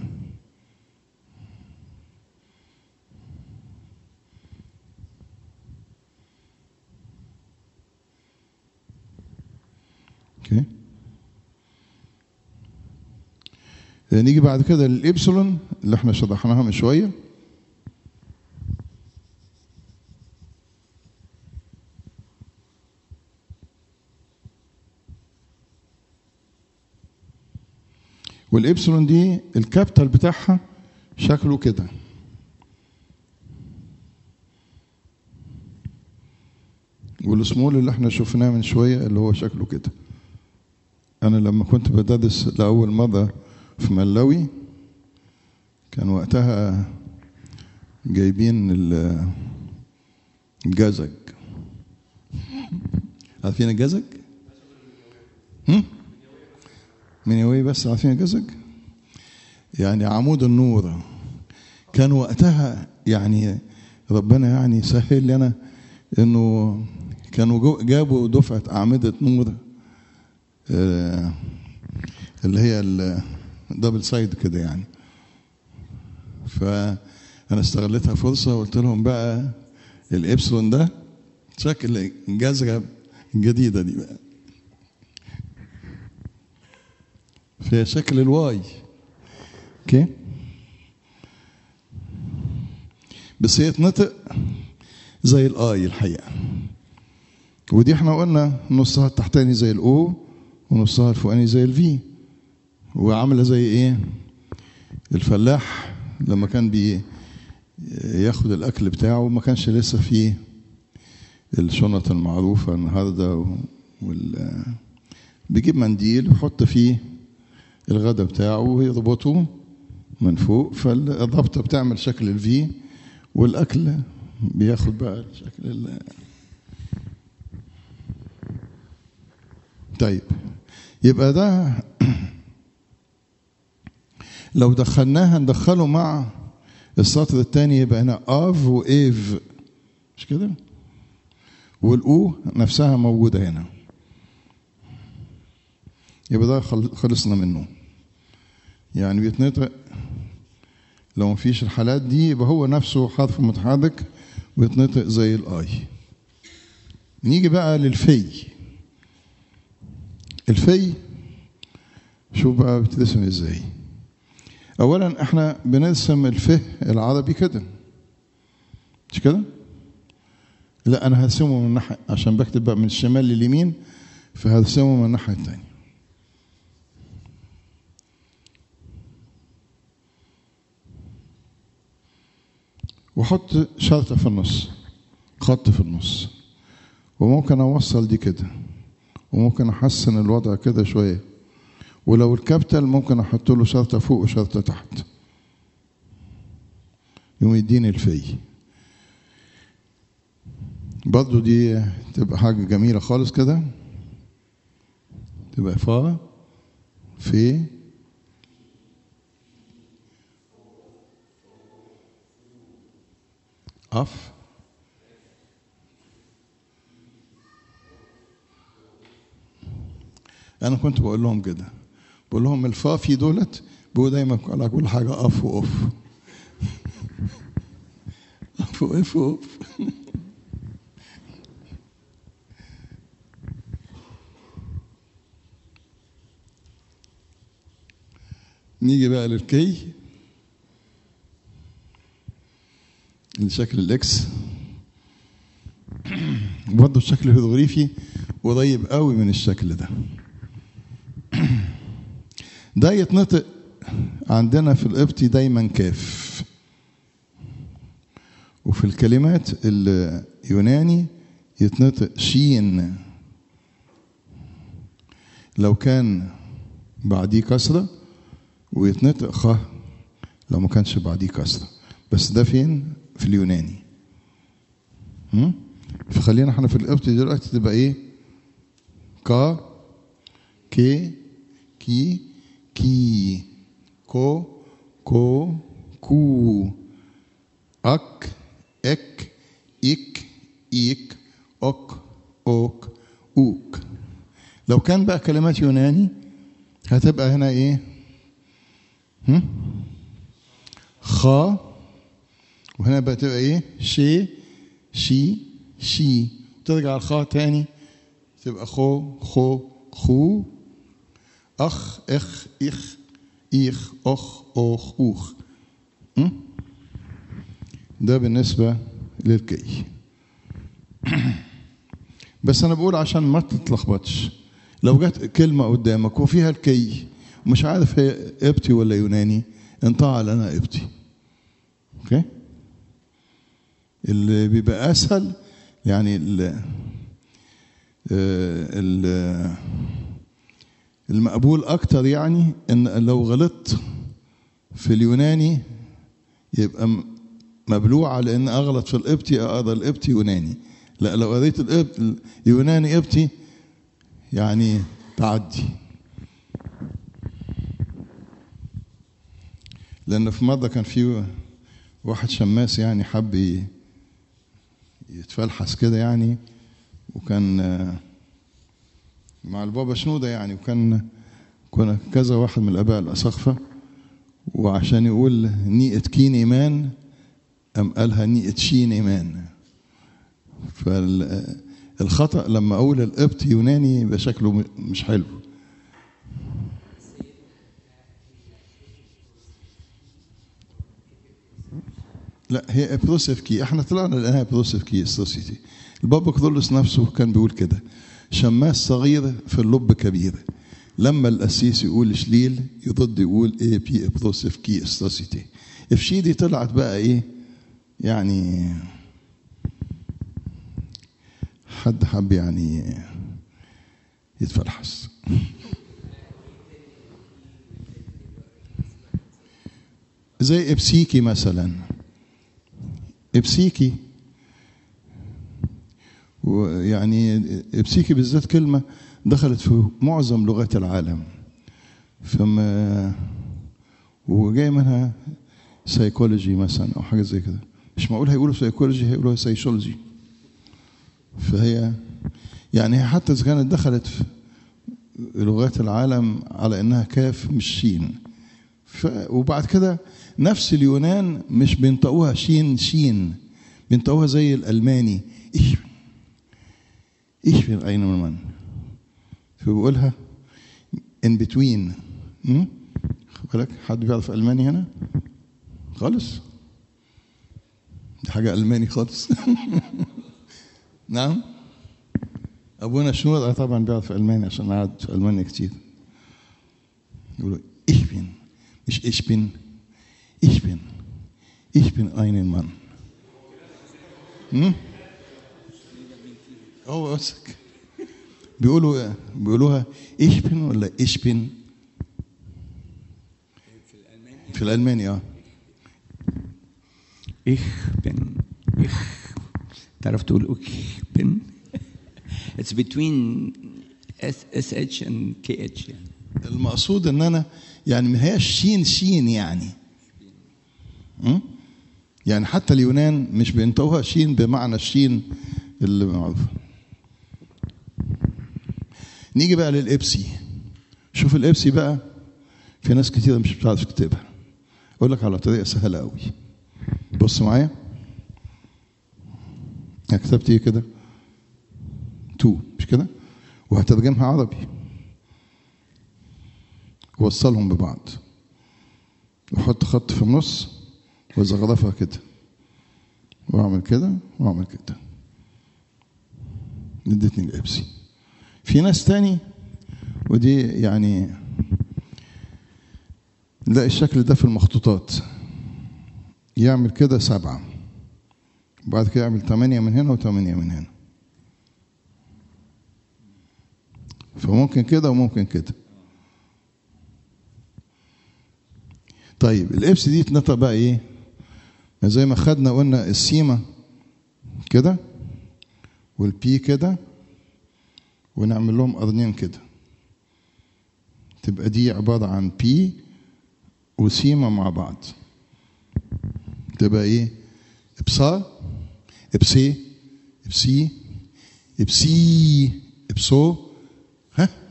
S2: اوكي نيجي بعد كده للإبسلون اللي احنا شرحناها من شويه والإبسلون دي الكابيتال بتاعها شكله كده والسمول اللي احنا شفناه من شوية اللي هو شكله كده أنا لما كنت بدرس لأول مرة في ملاوي كان وقتها جايبين ال- الجزج عارفين الجزج؟ هم؟ منيوي بس عارفين الجزج؟ يعني عمود النور كان وقتها يعني ربنا يعني سهل لنا انه كانوا جو- جابوا دفعه اعمده نور آه، اللي هي الدبل سايد كده يعني فانا استغلتها فرصه وقلت لهم بقى الابسلون ده شكل الجزره الجديده دي بقى في شكل الواي اوكي بس هي تنطق زي الاي الحقيقه ودي احنا قلنا نصها التحتاني زي الاو ونصها الفوقاني زي الفي وعامله زي ايه الفلاح لما كان بي ياخد الاكل بتاعه ما كانش لسه فيه الشنط المعروفه النهارده وال بيجيب منديل ويحط فيه الغداء بتاعه ويربطه من فوق فالربطه بتعمل شكل الفي والاكل بياخد بقى شكل ال طيب يبقى ده لو دخلناها ندخله مع السطر الثاني يبقى هنا اف وايف مش كده والاو نفسها موجوده هنا يبقى ده خل- خلصنا منه يعني بيتنطق لو مفيش الحالات دي يبقى هو نفسه حرف متحرك ويتنطق زي الاي نيجي بقى للفي الفي شوف بقى بترسم ازاي اولا احنا بنرسم الفه العربي كده مش كده لا انا هرسمه من الناحيه عشان بكتب بقى من الشمال لليمين فهرسمه من الناحيه الثانيه وحط شرطة في النص خط في النص وممكن أوصل دي كده وممكن أحسن الوضع كده شوية ولو الكابيتال ممكن أحط له شرطة فوق وشرطة تحت يقوم يديني الفي برضو دي تبقى حاجة جميلة خالص كده تبقى فا في أف أنا كنت بقول لهم كده بقول لهم الفا في دولت بقول دايما على كل حاجة أف وأف أف وأف وأف نيجي بقى للكي لشكل الاكس برضه الشكل الهيروغليفي قريب قوي من الشكل ده ده يتنطق عندنا في القبطي دايما كاف وفي الكلمات اليوناني يتنطق شين لو كان بعديه كسرة ويتنطق خ لو ما كانش بعديه كسرة بس ده فين في اليوناني هم؟ فخلينا احنا في القبطي دلوقتي تبقى ايه كا كي كي كي كو كو كو اك اك اك ايك اوك اوك اوك لو كان بقى كلمات يوناني هتبقى هنا ايه هم؟ خا وهنا بقى تبقى ايه شي شي شي ترجع الخاء تاني تبقى خو خو خو اخ اخ اخ ايخ اخ اوخ اوخ م? ده بالنسبة للكي بس انا بقول عشان ما تتلخبطش لو جت كلمة قدامك وفيها الكي ومش عارف هي قبطي ولا يوناني انطع على انا قبطي اوكي اللي بيبقى اسهل يعني ال ال المقبول اكتر يعني ان لو غلطت في اليوناني يبقى م- مبلوع لان اغلط في القبطي اقدر القبطي يوناني لا لو قريت القبط اليوناني قبطي يعني تعدي لان في مره كان في واحد شماس يعني حب ي- يتفلحس كده يعني وكان آه، مع البابا شنودة يعني وكان كنا كذا واحد من الآباء الأساقفة وعشان يقول نيئة كين إيمان أم قالها نيئة شين إيمان فالخطأ لما أقول القبط يوناني يبقى شكله م- مش حلو لا هي ابروسيف كي احنا طلعنا لانها ابروسيف كي السوسيتي البابا كرولوس نفسه كان بيقول كده شماس صغير في اللب كبير لما القسيس يقول شليل يرد يقول ايه بي ابروسيف كي السوسيتي افشي دي طلعت بقى ايه يعني حد حب يعني يتفلحس زي ابسيكي مثلا ابسيكي ويعني ابسيكي بالذات كلمة دخلت في معظم لغات العالم فما وجاي منها سيكولوجي مثلا او حاجه زي كده مش معقول هيقولوا سيكولوجي هيقولوا سيشولوجي فهي يعني هي حتى اذا كانت دخلت في لغات العالم على انها كاف مش شين ف وبعد كده نفس اليونان مش بينطقوها شين شين بينطقوها زي الالماني ايش ايش في اين من فبيقولها in between م? خد بالك حد بيعرف الماني هنا خالص دي حاجه الماني خالص نعم ابونا شنور طبعا بيعرف الماني عشان قعد في المانيا كتير يقولوا ich bin مش ich bin ich bin ich bin einen Mann م? هو مسك بيقولوا بيقولوها ich bin ولا ich bin
S1: في الألماني
S2: في الالماني اه
S1: Ich bin. Ich. تعرف تقول ich bin? It's between SH and KH يعني.
S2: المقصود ان انا يعني ما هياش شين شين يعني م? يعني حتى اليونان مش بينطقوها شين بمعنى الشين اللي معروف نيجي بقى للإبسي شوف الإبسي بقى في ناس كتير مش بتعرف تكتبها أقول لك على طريقة سهلة قوي بص معايا أنا كتبت إيه كده تو مش كده وهترجمها عربي ووصلهم ببعض وحط خط في النص وزغرفها كده واعمل كده واعمل كده ادتني الابسي في ناس تاني ودي يعني نلاقي الشكل ده في المخطوطات يعمل كده سبعة وبعد كده يعمل ثمانية من هنا وثمانية من هنا فممكن كده وممكن كده طيب الابس دي اتنطق بقى ايه زي ما خدنا قلنا السيمة كده والبي كده ونعمل لهم قرنين كده تبقى دي عبارة عن بي وسيمة مع بعض تبقى ايه ابصا ابسي ابسي ابسي ابسو ها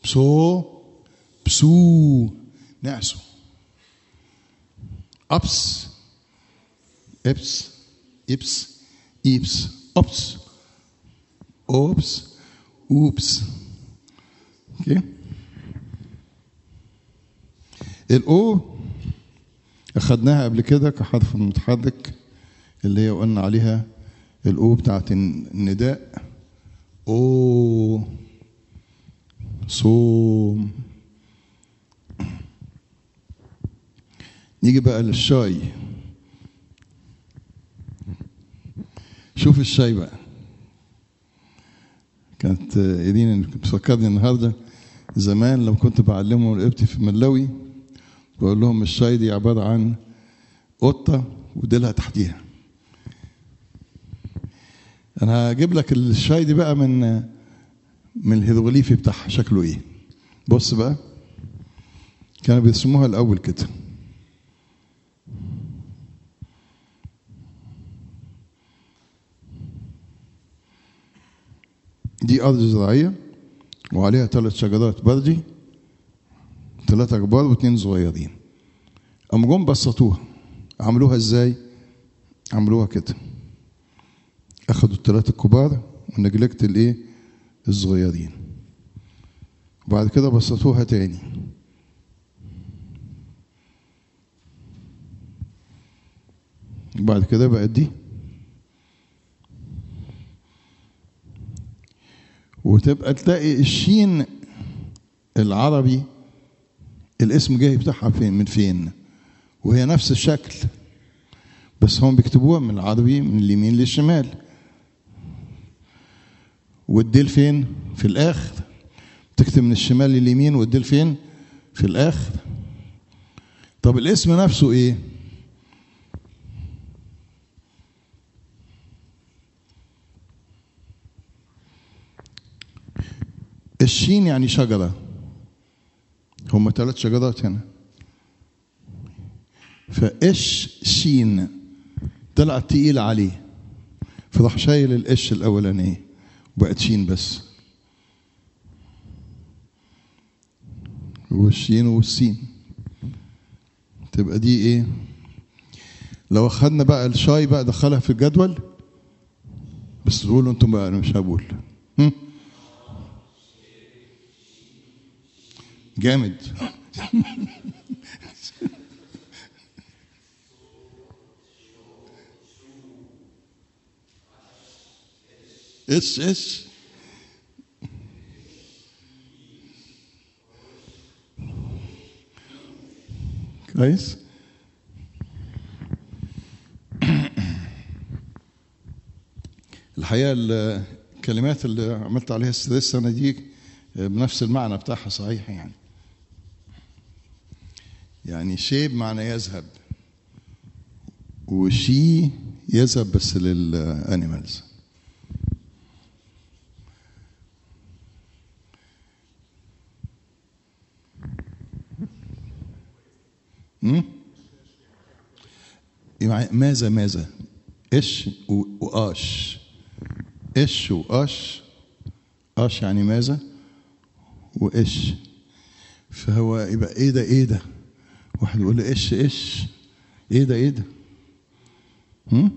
S2: بسو بسو نعسو أبس إبس إبس إبس أبس أوبس أوبس أوكي الأو أخدناها قبل كده كحرف متحرك اللي هي قلنا عليها الأو بتاعت النداء أو صوم نيجي بقى للشاي شوف الشاي بقى كانت ايدين بتفكرني النهارده زمان لما كنت بعلمهم لابتي في ملوي بقول لهم الشاي دي عباره عن قطه وديلها تحتيها انا هجيب لك الشاي دي بقى من من الهيروغليفي بتاعها شكله ايه بص بقى كانوا بيرسموها الاول كده دي ارض زراعيه وعليها ثلاث شجرات بردي ثلاثة كبار واثنين صغيرين قام جم بسطوها عملوها ازاي؟ عملوها كده اخدوا الثلاثة الكبار ونجلكت الايه؟ الصغيرين وبعد كده بسطوها تاني وبعد كده بقت دي وتبقى تلاقي الشين العربي الاسم جاي بتاعها فين من فين وهي نفس الشكل بس هم بيكتبوها من العربي من اليمين للشمال والديل فين في الاخر تكتب من الشمال لليمين والديل فين في الاخر طب الاسم نفسه ايه الشين يعني شجرة هم ثلاث شجرات هنا فإش شين طلع تقيل عليه فراح شايل الإش الأولانية وبقت شين بس والشين والسين تبقى دي ايه لو اخدنا بقى الشاي بقى دخلها في الجدول بس تقولوا انتم بقى انا مش هقول هم؟ جامد ايش ايش كويس الحقيقه الكلمات اللي عملت عليها ستريس انا دي بنفس المعنى بتاعها صحيح يعني يعني شيب معنى يذهب وشي يذهب بس للانيمالز ماذا ماذا ايش واش ايش واش اش يعني ماذا وايش فهو يبقى ايه ده ايه ده واحد يقول لي ايش ايش ايه ده ايه ده هم؟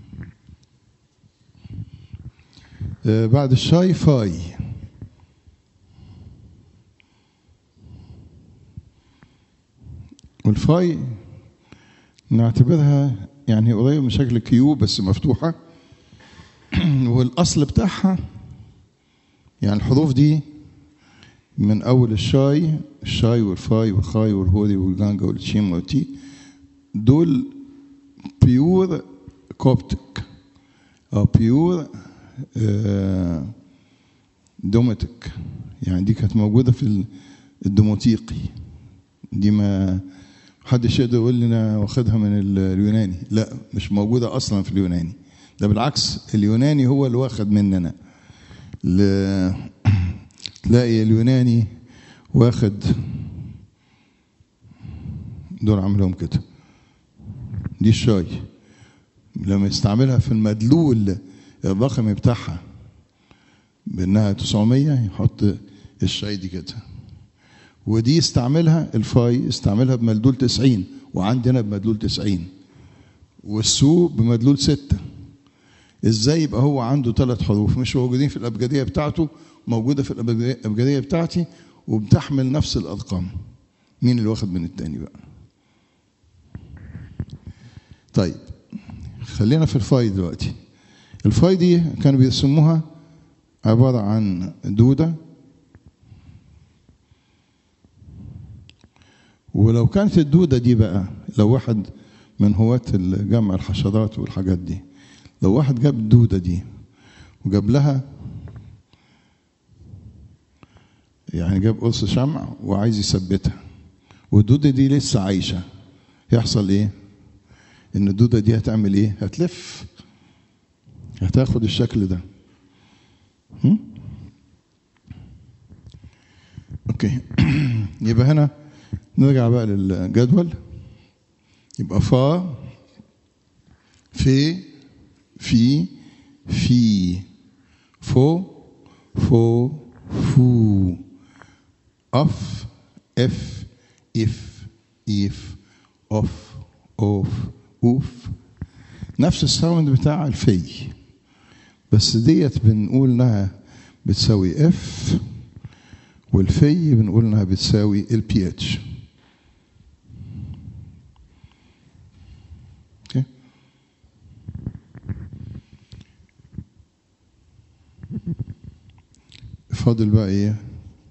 S2: آه بعد الشاي فاي والفاي نعتبرها يعني قريب من شكل كيو بس مفتوحة والأصل بتاعها يعني الحروف دي من أول الشاي الشاي والفاي والخاي والهوري والجانجا والتشيم والتي دول بيور كوبتك أو بيور دومتك يعني دي كانت موجودة في الدوموتيقي دي ما محدش يقدر يقول لي انا واخدها من اليوناني لا مش موجوده اصلا في اليوناني ده بالعكس اليوناني هو اللي واخد مننا ل... تلاقي اليوناني واخد دول عاملهم كده دي الشاي لما يستعملها في المدلول الرقمي بتاعها بانها 900 يحط الشاي دي كده ودي استعملها الفاي استعملها بمدلول 90 وعندنا بمدلول 90 والسو بمدلول 6 ازاي يبقى هو عنده ثلاث حروف مش موجودين في الابجديه بتاعته موجوده في الابجديه الأبجدية بتاعتي وبتحمل نفس الارقام مين اللي واخد من التاني بقى طيب خلينا في الفاي دلوقتي الفاي دي كانوا بيسموها عبارة عن دودة ولو كانت الدودة دي بقى لو واحد من هواة جمع الحشرات والحاجات دي لو واحد جاب الدودة دي وجاب لها يعني جاب قرص شمع وعايز يثبتها والدودة دي لسه عايشة يحصل ايه؟ ان الدودة دي هتعمل ايه؟ هتلف هتاخد الشكل ده هم؟ اوكي يبقى هنا نرجع بقى للجدول يبقى فا في في في فو فو فو اف اف اف اف اوف اوف اوف نفس الساوند بتاع الفي بس ديت بنقول انها بتساوي اف والفي بنقول انها بتساوي البي اتش اوكي فاضل بقى ايه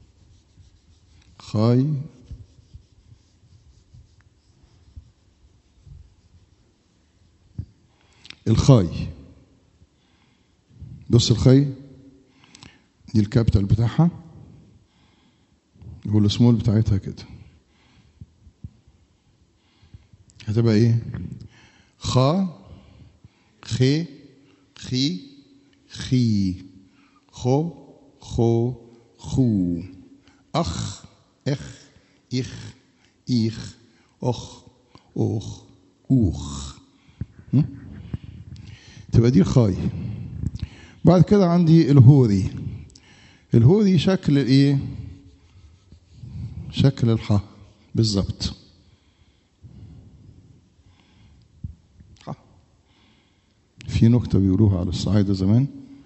S2: خاي الخاي بص الخاي دي الكابيتال بتاعها والسمول بتاعتها كده هتبقى ايه خا خي خي خي خو خو خو اخ اخ اخ اخ اخ اخ اوخ م? تبقى دي الخاي بعد كده عندي الهوري الهوري شكل الايه شكل الحاء بالظبط حاء. في نكتة بيقولوها على الصعايدة زمان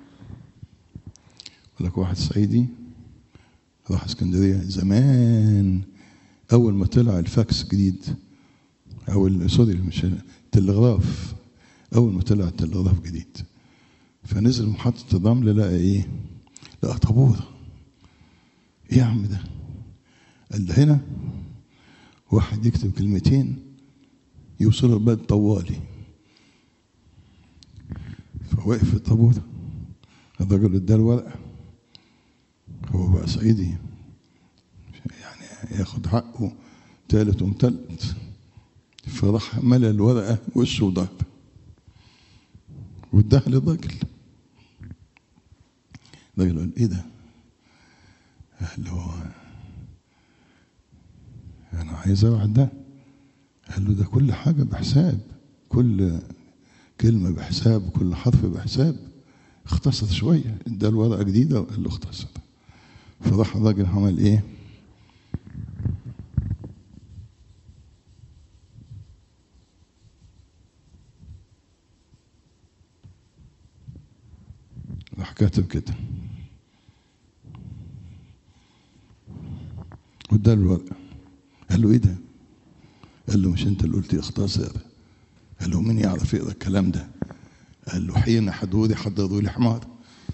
S2: يقول لك واحد صعيدي راح اسكندرية زمان أول ما طلع الفاكس جديد أو ال- سوري مش التلغراف أول ما طلع التلغراف جديد فنزل محطة الرمل لقى إيه؟ لقى طابور إيه يا عم ده؟ قال ده هنا واحد يكتب كلمتين يوصلوا لبلد طوالي فوقف في الطابور الراجل اداه الورقة هو بقى صعيدي يعني ياخد حقه تالت ومتلت فراح ملى الورقة وشه وظهر واداها للراجل الراجل قال ايه ده؟ قال له انا عايز اوعد ده قال له ده كل حاجة بحساب كل كلمة بحساب كل حرف بحساب اختصر شوية ادى له ورقة جديدة وقال له اختصر فراح الراجل عمل ايه؟ راح كاتب كده واداله الورقة قال له ايه ده؟ قال له مش انت اللي قلت لي اختصر قال له مين يعرف يقرا الكلام ده؟ قال له حين حدودي حضروا لي حمار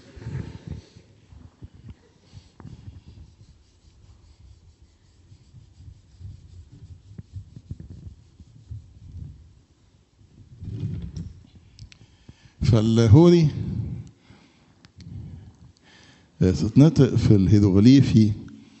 S2: فالهوري تتنطق في الهيروغليفي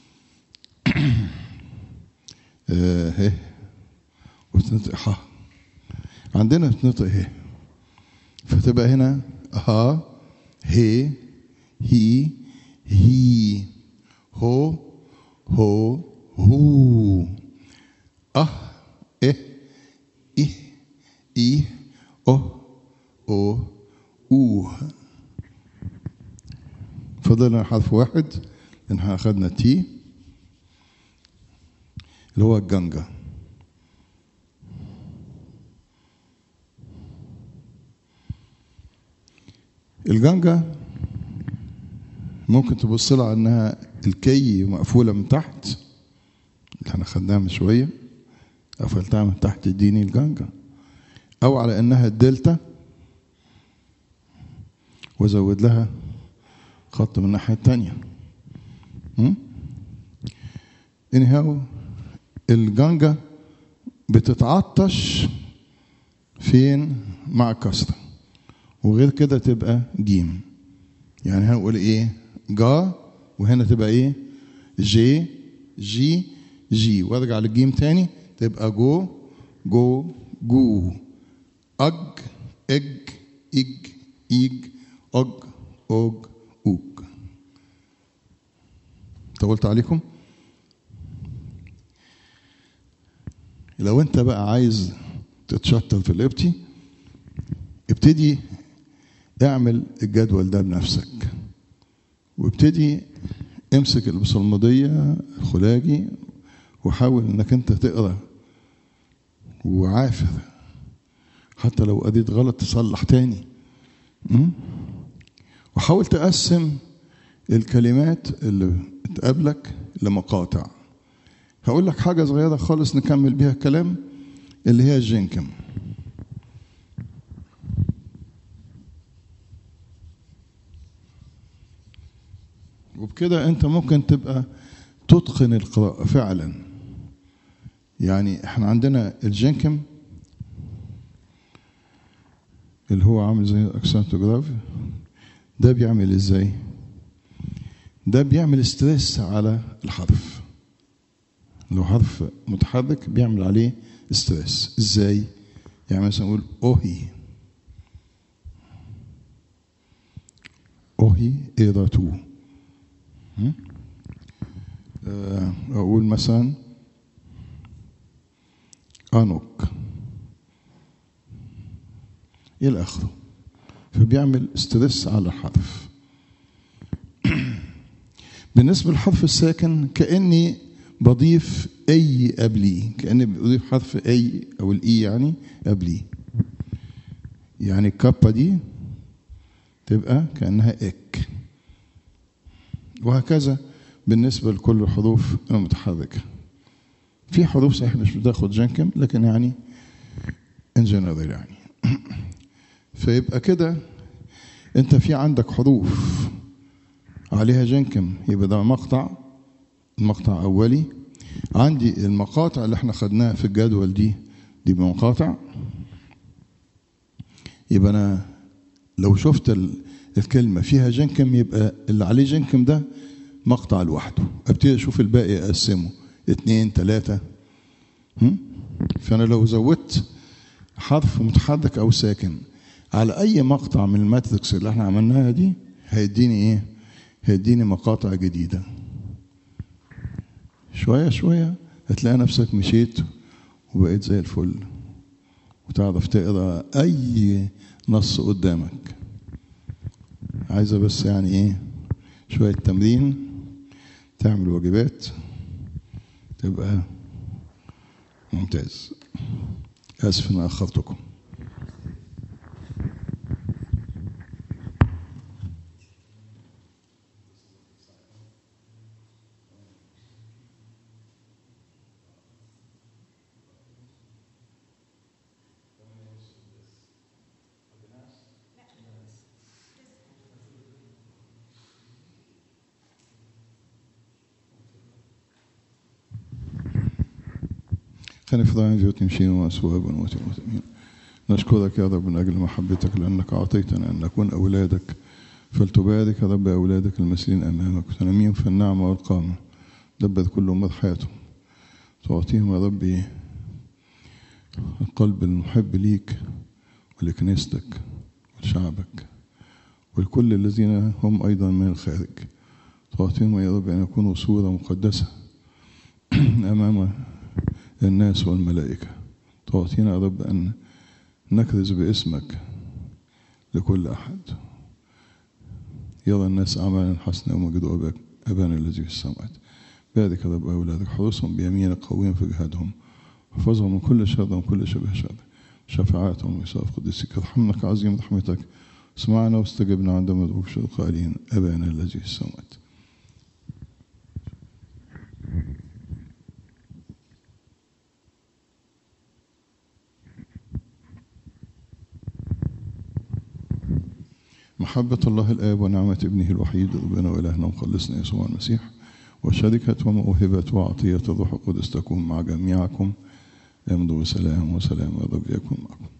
S2: آه، ه وتنطق ح عندنا بتنطق ه فتبقى هنا ها هي هي هي هو هو هو اه اه اه ايه او او اوه فضلنا حرف واحد لان احنا اخذنا تي اللي هو الجنجة الجنجة ممكن تبص لها انها الكي مقفولة من تحت اللي احنا خدناها من شوية قفلتها من تحت اديني الجنجة او على انها الدلتا وازود لها خط من الناحية التانية anyhow الجنجة بتتعطش فين مع الكسرة وغير كده تبقى جيم يعني هنقول ايه جا وهنا تبقى ايه جي جي جي وارجع للجيم تاني تبقى جو جو جو اج اج اج ايج اج اوج اوج طولت عليكم لو انت بقى عايز تتشطر في الابتي ابتدي اعمل الجدول ده بنفسك وابتدي امسك البصلمضية خلاجي وحاول انك انت تقرا وعافر حتى لو قريت غلط تصلح تاني م? وحاول تقسم الكلمات اللي تقابلك لمقاطع هقول لك حاجة صغيرة خالص نكمل بيها الكلام اللي هي الجنكم وبكده انت ممكن تبقى تتقن القراءة فعلا يعني احنا عندنا الجنكم اللي هو عامل زي الاكسنتوجراف ده بيعمل ازاي ده بيعمل ستريس على الحرف لو حرف متحرك بيعمل عليه ستريس ازاي يعني مثلا نقول اوهي اوهي ايراتو اقول مثلا انوك الى اخره فبيعمل ستريس على الحرف بالنسبة للحرف الساكن كأني بضيف أي قبليه كأني بضيف حرف أي أو الإي يعني قبليه يعني الكابا دي تبقى كأنها إك وهكذا بالنسبة لكل الحروف المتحركة في حروف صحيح مش بتاخد جنكم لكن يعني ان جنرال يعني فيبقى كده انت في عندك حروف عليها جنكم يبقى ده مقطع مقطع اولي عندي المقاطع اللي احنا خدناها في الجدول دي دي مقاطع يبقى انا لو شفت الكلمة فيها جنكم يبقى اللي عليه جنكم ده مقطع لوحده ابتدي اشوف الباقي اقسمه اتنين تلاتة فانا لو زودت حرف متحرك او ساكن على اي مقطع من الماتريكس اللي احنا عملناها دي هيديني ايه هيديني مقاطع جديده شويه شويه هتلاقي نفسك مشيت وبقيت زي الفل وتعرف تقرا اي نص قدامك عايزه بس يعني ايه شويه تمرين تعمل واجبات تبقى ممتاز اسف ان اخرتكم كان في ضعين زيوت يمشين وأسواب وتمين نشكرك يا رب من أجل محبتك لأنك أعطيتنا أن نكون أولادك فلتبارك يا رب أولادك المسلمين أمامك وتنميهم في النعمة والقامة دبر كل أمور حياتهم تعطيهم يا ربي القلب المحب ليك ولكنيستك ولشعبك ولكل الذين هم أيضا من الخارج تعطيهم يا رب أن يكونوا صورة مقدسة أمام الناس والملائكة تعطينا يا رب أن نكرز باسمك لكل أحد يرى الناس أعمالا حسنة ومجد أبانا الذي في السماوات بارك يا رب أولادك حرسهم بيمينك قويهم في جهادهم احفظهم من كل شر وكل شبه شر شفاعاتهم ويصاف قدسك ارحمنا عظيم رحمتك اسمعنا واستجبنا عندما ندعوك شر قائلين أبانا الذي في السماوات محبة الله الآب ونعمة ابنه الوحيد ربنا وإلهنا ومخلصنا يسوع المسيح وشركة وموهبة وعطية الروح القدس تكون مع جميعكم امضوا سلام وسلام الرب يكون معكم